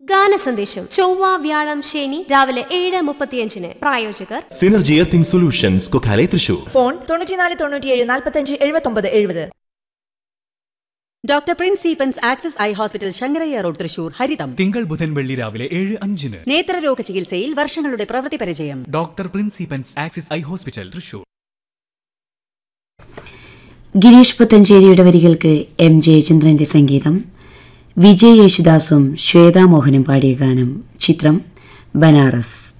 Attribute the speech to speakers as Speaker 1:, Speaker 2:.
Speaker 1: ഗാന സന്ദേശം ചൊവ്വ വ്യാഴം ശനി രാവിലെ ഏഴ് മുപ്പത്തിയഞ്ചിന് പ്രായോജകർ
Speaker 2: synergy earthing solutions Kokkale Thrissur
Speaker 3: phone തൊണ്ണൂറ്റിനാല് തൊണ്ണൂറ്റിയേഴ് നാൽപ്പത്തഞ്ച് എഴുപത്തൊമ്പത് എഴുപത്
Speaker 4: ഡോക്ടർ പ്രിൻസ് സീപ്പൻസ് Axis eye hospital Sankarayya road Thrissur ഹരിതം
Speaker 5: തിങ്കൾ ബുധൻ വെള്ളി രാവിലെ ഏഴ് അഞ്ചിന്
Speaker 4: നേത്രരോഗ ചികിത്സയിൽ വർഷങ്ങളുടെ പ്രവൃത്തി പരിചയം
Speaker 5: ഡോക്ടർ പ്രിൻസിപ്പൻസ് Axis eye hospital Thrissur
Speaker 6: Gireesh പുത്തഞ്ചേരിയുടെ വരികൾക്ക് എം ജയചന്ദ്രന്റെ സംഗീതം വിജയ് യേശുദാസും ശ്വേതാ മോഹനും പാടിയ ഗാനം ചിത്രം ബനാറസ്